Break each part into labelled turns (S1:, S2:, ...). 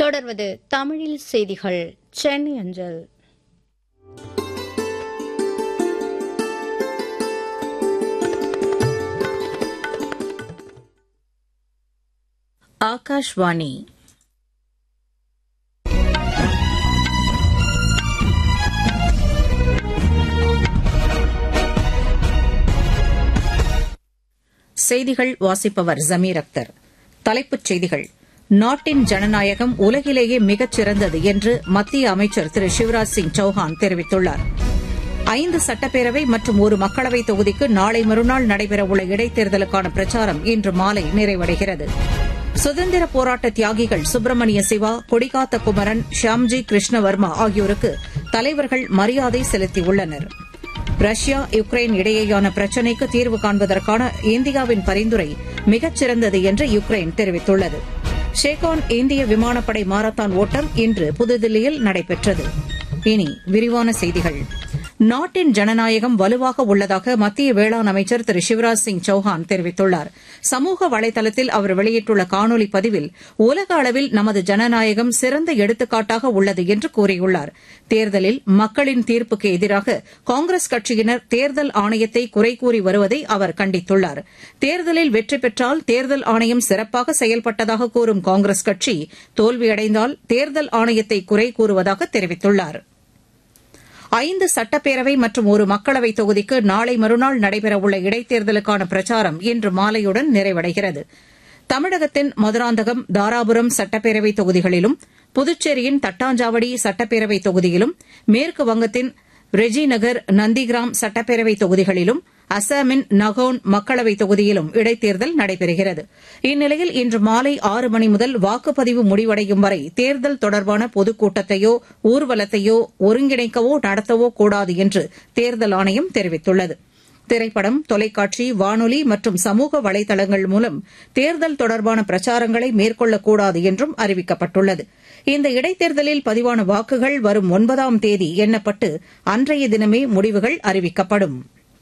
S1: தொடர்வது தமிழில் செய்திகள் சென்னை அஞ்சல்
S2: ஆகாஷ்வாணி செய்திகள் வாசிப்பவர் ஜமீர் அக்தர் தலைப்புச் செய்திகள் நாட்டின் ஜனநாயகம் உலகிலேயே மிகச் சிறந்தது என்று மத்திய அமைச்சர் திரு சிவராஜ் சிங் சௌஹான் தெரிவித்துள்ளார் ஐந்து சட்டப்பேரவை மற்றும் ஒரு மக்களவைத் தொகுதிக்கு நாளை மறுநாள் நடைபெறவுள்ள இடைத்தேர்தலுக்கான பிரச்சாரம் இன்று மாலை நிறைவடைகிறது சுதந்திர போராட்ட தியாகிகள் சுப்பிரமணிய சிவா கொடிகாத்த குமரன் ஷியாம்ஜி கிருஷ்ணவர்மா ஆகியோருக்கு தலைவர்கள் மரியாதை செலுத்தியுள்ளனர் ரஷ்யா யுக்ரைன் இடையேயான பிரச்சினைக்கு தீர்வு காண்பதற்கான இந்தியாவின் பரிந்துரை மிகச்சிறந்தது என்று யுக்ரைன் தெரிவித்துள்ளது ஷேகான் இந்திய விமானப்படை மாரத்தான் ஓட்டம் இன்று புதுதில்லியில் நடைபெற்றது இனி விரிவான செய்திகள் நாட்டின் ஜனநாயகம் வலுவாக உள்ளதாக மத்திய வேளாண் அமைச்சர் திரு சிவராஜ் சிங் சௌஹான் தெரிவித்துள்ளார் சமூக வலைதளத்தில் அவர் வெளியிட்டுள்ள காணொலி பதிவில் உலக அளவில் நமது ஜனநாயகம் சிறந்த எடுத்துக்காட்டாக உள்ளது என்று கூறியுள்ளார் தேர்தலில் மக்களின் தீர்ப்புக்கு எதிராக காங்கிரஸ் கட்சியினர் தேர்தல் ஆணையத்தை குறை கூறி வருவதை அவர் கண்டித்துள்ளார் தேர்தலில் வெற்றி பெற்றால் தேர்தல் ஆணையம் சிறப்பாக செயல்பட்டதாக கூறும் காங்கிரஸ் கட்சி தோல்வியடைந்தால் தேர்தல் ஆணையத்தை குறை கூறுவதாக தெரிவித்துள்ளாா் ஐந்து சட்டப்பேரவை மற்றும் ஒரு மக்களவைத் தொகுதிக்கு நாளை மறுநாள் நடைபெறவுள்ள இடைத்தேர்தலுக்கான பிரச்சாரம் இன்று மாலையுடன் நிறைவடைகிறது தமிழகத்தின் மதுராந்தகம் தாராபுரம் சட்டப்பேரவை தொகுதிகளிலும் புதுச்சேரியின் தட்டாஞ்சாவடி சட்டப்பேரவை தொகுதியிலும் மேற்கு வங்கத்தின் ரெஜிநகர் நந்திகிராம் சட்டப்பேரவை தொகுதிகளிலும் அசாமின் நகோன் மக்களவைத் தொகுதியிலும் இடைத்தேர்தல் நடைபெறுகிறது இந்நிலையில் இன்று மாலை ஆறு மணி முதல் வாக்குப்பதிவு முடிவடையும் வரை தேர்தல் தொடர்பான பொதுக்கூட்டத்தையோ ஊர்வலத்தையோ ஒருங்கிணைக்கவோ நடத்தவோ கூடாது என்று தேர்தல் ஆணையம் தெரிவித்துள்ளது திரைப்படம் தொலைக்காட்சி வானொலி மற்றும் சமூக வலைதளங்கள் மூலம் தேர்தல் தொடர்பான பிரச்சாரங்களை மேற்கொள்ளக்கூடாது என்றும் அறிவிக்கப்பட்டுள்ளது இந்த இடைத்தேர்தலில் பதிவான வாக்குகள் வரும் ஒன்பதாம் தேதி எண்ணப்பட்டு அன்றைய தினமே முடிவுகள் அறிவிக்கப்படும்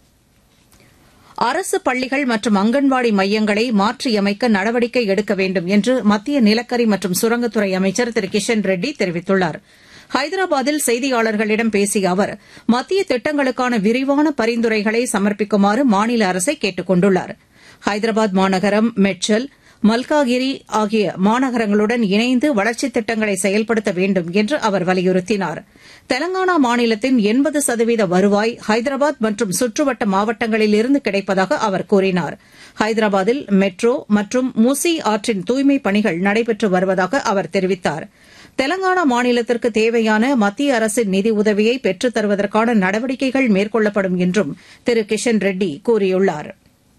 S2: அரசு பள்ளிகள் மற்றும் அங்கன்வாடி மையங்களை மாற்றியமைக்க நடவடிக்கை எடுக்க வேண்டும் என்று மத்திய நிலக்கரி மற்றும் சுரங்கத்துறை அமைச்சர் திரு கிஷன் ரெட்டி தெரிவித்துள்ளார் ஹைதராபாத்தில் செய்தியாளர்களிடம் பேசிய அவர் மத்திய திட்டங்களுக்கான விரிவான பரிந்துரைகளை சமர்ப்பிக்குமாறு மாநில அரசை கேட்டுக் கொண்டுள்ளார் ஹைதராபாத் மாநகரம் மெட்சல் மல்காகிரி ஆகிய மாநகரங்களுடன் இணைந்து வளர்ச்சித் திட்டங்களை செயல்படுத்த வேண்டும் என்று அவர் வலியுறுத்தினார் தெலங்கானா மாநிலத்தின் எண்பது சதவீத வருவாய் ஹைதராபாத் மற்றும் சுற்றுவட்ட மாவட்டங்களில் இருந்து கிடைப்பதாக அவர் கூறினார் ஹைதராபாத்தில் மெட்ரோ மற்றும் மூசி ஆற்றின் தூய்மைப் பணிகள் நடைபெற்று வருவதாக அவர் தெரிவித்தார் தெலங்கானா மாநிலத்திற்கு தேவையான மத்திய அரசின் நிதி உதவியை பெற்றுத் தருவதற்கான நடவடிக்கைகள் மேற்கொள்ளப்படும் என்றும் திரு கிஷன் ரெட்டி கூறியுள்ளாா்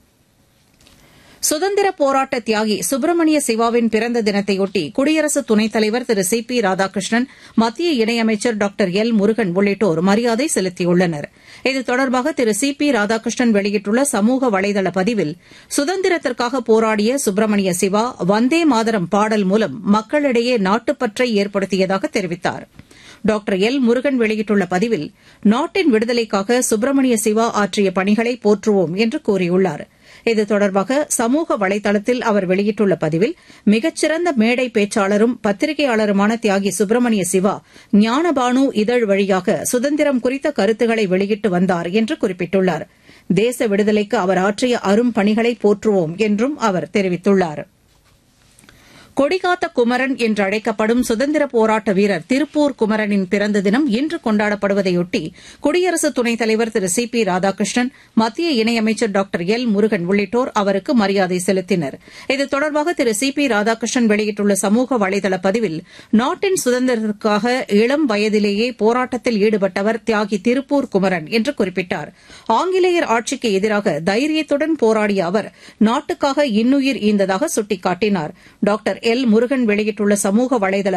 S2: சுதந்திர போராட்ட தியாகி சுப்பிரமணிய சிவாவின் பிறந்த தினத்தையொட்டி குடியரசு துணைத் தலைவர் திரு சி பி ராதாகிருஷ்ணன் மத்திய இணையமைச்சர் டாக்டர் எல் முருகன் உள்ளிட்டோர் மரியாதை செலுத்தியுள்ளனர் இது தொடர்பாக திரு சி பி ராதாகிருஷ்ணன் வெளியிட்டுள்ள சமூக வலைதள பதிவில் சுதந்திரத்திற்காக போராடிய சுப்பிரமணிய சிவா வந்தே மாதரம் பாடல் மூலம் மக்களிடையே நாட்டுப்பற்றை ஏற்படுத்தியதாக தெரிவித்தாா் டாக்டர் எல் முருகன் வெளியிட்டுள்ள பதிவில் நாட்டின் விடுதலைக்காக சுப்பிரமணிய சிவா ஆற்றிய பணிகளை போற்றுவோம் என்று கூறியுள்ளார் இது தொடர்பாக சமூக வலைதளத்தில் அவர் வெளியிட்டுள்ள பதிவில் மிகச்சிறந்த மேடை பேச்சாளரும் பத்திரிகையாளருமான தியாகி சுப்பிரமணிய சிவா ஞானபானு இதழ் வழியாக சுதந்திரம் குறித்த கருத்துக்களை வெளியிட்டு வந்தார் என்று குறிப்பிட்டுள்ளார் தேச விடுதலைக்கு அவர் ஆற்றிய அரும் பணிகளை போற்றுவோம் என்றும் அவர் தெரிவித்துள்ளாா் கொடிகாத்த குமரன் என்று அழைக்கப்படும் சுதந்திர போராட்ட வீரர் திருப்பூர் குமரனின் பிறந்த தினம் இன்று கொண்டாடப்படுவதையொட்டி குடியரசு துணைத் தலைவர் திரு சி பி ராதாகிருஷ்ணன் மத்திய இணையமைச்சர் டாக்டர் எல் முருகன் உள்ளிட்டோர் அவருக்கு மரியாதை செலுத்தினர் இது தொடர்பாக திரு சி பி ராதாகிருஷ்ணன் வெளியிட்டுள்ள சமூக வலைதள பதிவில் நாட்டின் சுதந்திரத்திற்காக இளம் வயதிலேயே போராட்டத்தில் ஈடுபட்டவர் தியாகி திருப்பூர் குமரன் என்று குறிப்பிட்டார் ஆங்கிலேயர் ஆட்சிக்கு எதிராக தைரியத்துடன் போராடிய அவர் நாட்டுக்காக இன்னுயிர் ஈந்ததாக சுட்டிக்காட்டினார் டாக்டர் எல் முருகன் வெளியிட்டுள்ள சமூக வலைதள